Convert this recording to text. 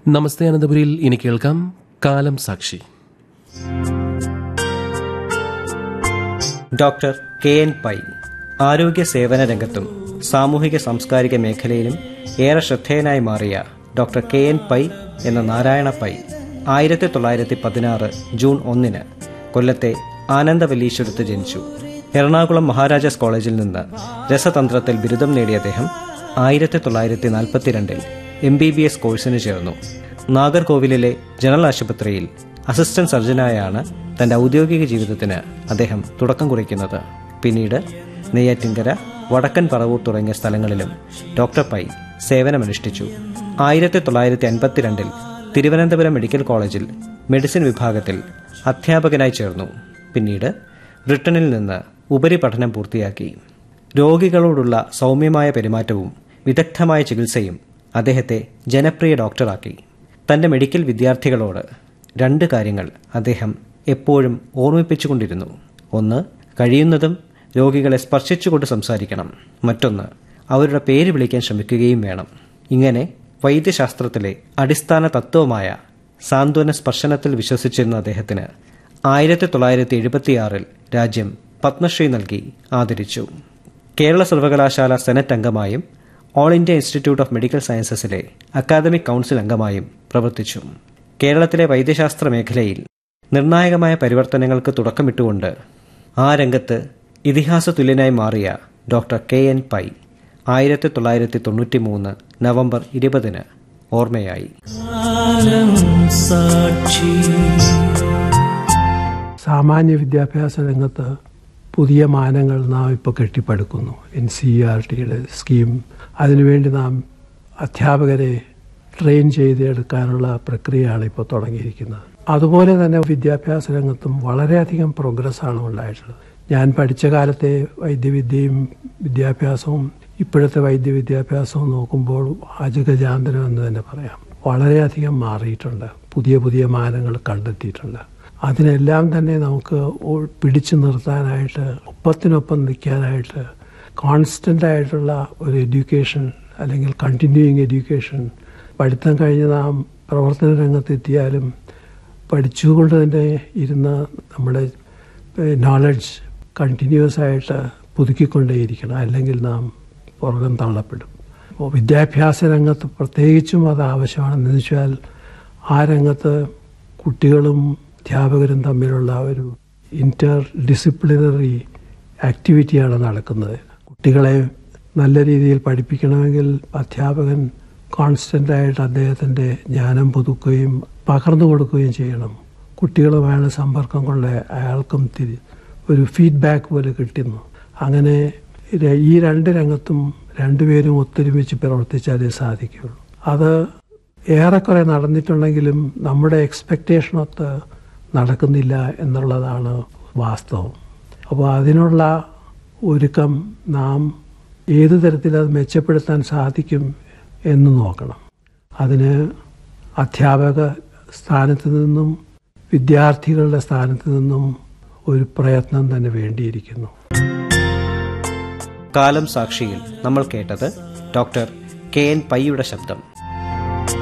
നമസ്തേ അനന്തപുരിയിൽ ഇനി കേൾക്കാം കാലം സാക്ഷി ഡോക്ടർ കെ എൻ പൈ ആരോഗ്യ സേവന രംഗത്തും സാമൂഹിക സാംസ്കാരിക മേഖലയിലും ഏറെ ശ്രദ്ധേയനായി മാറിയ ഡോക്ടർ കെ എൻ പൈ എന്ന നാരായണ പൈ ആയിരത്തി തൊള്ളായിരത്തി പതിനാറ് ജൂൺ ഒന്നിന് കൊല്ലത്തെ ആനന്ദവല്ലീശ്വരത്ത് ജനിച്ചു എറണാകുളം മഹാരാജാസ് കോളേജിൽ നിന്ന് രസതന്ത്രത്തിൽ ബിരുദം നേടിയ അദ്ദേഹം ആയിരത്തി തൊള്ളായിരത്തി നാൽപ്പത്തിരണ്ടിൽ എം ബി ബി എസ് കോഴ്സിന് ചേർന്നു നാഗർകോവിലിലെ ജനറൽ ആശുപത്രിയിൽ അസിസ്റ്റന്റ് സർജനായാണ് തന്റെ ഔദ്യോഗിക ജീവിതത്തിന് അദ്ദേഹം തുടക്കം കുറിക്കുന്നത് പിന്നീട് നെയ്യാറ്റിൻകര വടക്കൻ പറവൂർ തുടങ്ങിയ സ്ഥലങ്ങളിലും ഡോക്ടർ പൈ സേവനമനുഷ്ഠിച്ചു ആയിരത്തി തൊള്ളായിരത്തി അൻപത്തിരണ്ടിൽ തിരുവനന്തപുരം മെഡിക്കൽ കോളേജിൽ മെഡിസിൻ വിഭാഗത്തിൽ അധ്യാപകനായി ചേർന്നു പിന്നീട് ബ്രിട്ടനിൽ നിന്ന് ഉപരിപഠനം പൂർത്തിയാക്കി രോഗികളോടുള്ള സൗമ്യമായ പെരുമാറ്റവും വിദഗ്ധമായ ചികിത്സയും അദ്ദേഹത്തെ ജനപ്രിയ ഡോക്ടറാക്കി തന്റെ മെഡിക്കൽ വിദ്യാർത്ഥികളോട് രണ്ട് കാര്യങ്ങൾ അദ്ദേഹം എപ്പോഴും ഓർമ്മിപ്പിച്ചുകൊണ്ടിരുന്നു ഒന്ന് കഴിയുന്നതും രോഗികളെ സ്പർശിച്ചുകൊണ്ട് സംസാരിക്കണം മറ്റൊന്ന് അവരുടെ പേര് വിളിക്കാൻ ശ്രമിക്കുകയും വേണം ഇങ്ങനെ വൈദ്യശാസ്ത്രത്തിലെ അടിസ്ഥാന തത്വമായ സാന്ത്വന സ്പർശനത്തിൽ വിശ്വസിച്ചിരുന്ന അദ്ദേഹത്തിന് ആയിരത്തി തൊള്ളായിരത്തി എഴുപത്തിയാറിൽ രാജ്യം പത്മശ്രീ നൽകി ആദരിച്ചു കേരള സർവകലാശാല സെനറ്റ് അംഗമായും all India institute of medical സയൻസസിലെ അക്കാദമിക് കൗൺസിൽ അംഗമായും പ്രവർത്തിച്ചു കേരളത്തിലെ വൈദ്യശാസ്ത്ര മേഖലയിൽ നിർണായകമായ പരിവർത്തനങ്ങൾക്ക് തുടക്കമിട്ടുകൊണ്ട് ആ രംഗത്ത് ഇതിഹാസ തുല്യനായി മാറിയ ഡോക്ടർ കെ എൻ പൈ ആയിരത്തി തൊള്ളായിരത്തി തൊണ്ണൂറ്റി മൂന്ന് നവംബർ ഇരുപതിന് ഓർമ്മയായി സാമാന്യ വിദ്യാഭ്യാസ രംഗത്ത് പുതിയ മാനങ്ങൾ നാം ഇപ്പോൾ കെട്ടിപ്പടുക്കുന്നു എൻ സി ആർ ടിയുടെ സ്കീം അതിനുവേണ്ടി നാം അധ്യാപകരെ ട്രെയിൻ ചെയ്തെടുക്കാനുള്ള പ്രക്രിയയാണ് ഇപ്പോൾ തുടങ്ങിയിരിക്കുന്നത് അതുപോലെ തന്നെ വിദ്യാഭ്യാസ രംഗത്തും വളരെയധികം പ്രോഗ്രസ്സാണ് ഉണ്ടായിട്ടുള്ളത് ഞാൻ പഠിച്ച കാലത്തെ വൈദ്യവിദ്യയും വിദ്യാഭ്യാസവും ഇപ്പോഴത്തെ വൈദ്യവിദ്യാഭ്യാസവും നോക്കുമ്പോൾ അജഗജാന്തരം എന്ന് തന്നെ പറയാം വളരെയധികം മാറിയിട്ടുണ്ട് പുതിയ പുതിയ മാനങ്ങൾ കണ്ടെത്തിയിട്ടുണ്ട് അതിനെല്ലാം തന്നെ നമുക്ക് പിടിച്ചു നിർത്താനായിട്ട് ഒപ്പത്തിനൊപ്പം നിൽക്കാനായിട്ട് കോൺസ്റ്റൻ്റ് ആയിട്ടുള്ള ഒരു എഡ്യൂക്കേഷൻ അല്ലെങ്കിൽ കണ്ടിന്യൂയിങ് എഡ്യൂക്കേഷൻ പഠിത്തം കഴിഞ്ഞ് നാം പ്രവർത്തന രംഗത്തെത്തിയാലും പഠിച്ചുകൊണ്ട് തന്നെ ഇരുന്ന് നമ്മുടെ നോളജ് കണ്ടിന്യൂസ് ആയിട്ട് പുതുക്കിക്കൊണ്ടേയിരിക്കണം അല്ലെങ്കിൽ നാം പുറകം തള്ളപ്പെടും അപ്പോൾ വിദ്യാഭ്യാസ രംഗത്ത് പ്രത്യേകിച്ചും അത് ആവശ്യമാണെന്ന് വെച്ചാൽ ആ രംഗത്ത് കുട്ടികളും അധ്യാപകരും തമ്മിലുള്ള ഒരു ഇൻ്റർ ഡിസിപ്ലിനറി ആക്ടിവിറ്റിയാണ് നടക്കുന്നത് കുട്ടികളെ നല്ല രീതിയിൽ പഠിപ്പിക്കണമെങ്കിൽ അധ്യാപകൻ കോൺസ്റ്റൻ്റായിട്ട് അദ്ദേഹത്തിൻ്റെ ജ്ഞാനം പുതുക്കുകയും പകർന്നു കൊടുക്കുകയും ചെയ്യണം കുട്ടികളുമായുള്ള സമ്പർക്കം കൊണ്ട് അയാൾക്കും തിരി ഒരു ഫീഡ്ബാക്ക് പോലെ കിട്ടുന്നു അങ്ങനെ ഈ രണ്ട് രംഗത്തും രണ്ടുപേരും ഒത്തൊരുമിച്ച് പ്രവർത്തിച്ചാലേ സാധിക്കുകയുള്ളൂ അത് ഏറെക്കുറെ നടന്നിട്ടുണ്ടെങ്കിലും നമ്മുടെ എക്സ്പെക്റ്റേഷനൊത്ത് നടക്കുന്നില്ല എന്നുള്ളതാണ് വാസ്തവം അപ്പോൾ അതിനുള്ള ഒരുക്കം നാം ഏതു തരത്തിൽ അത് മെച്ചപ്പെടുത്താൻ സാധിക്കും എന്ന് നോക്കണം അതിന് അധ്യാപക സ്ഥാനത്ത് നിന്നും വിദ്യാർത്ഥികളുടെ സ്ഥാനത്ത് നിന്നും ഒരു പ്രയത്നം തന്നെ വേണ്ടിയിരിക്കുന്നു കാലം സാക്ഷിയിൽ നമ്മൾ കേട്ടത് ഡോക്ടർ കെ എൻ പൈയുടെ ശബ്ദം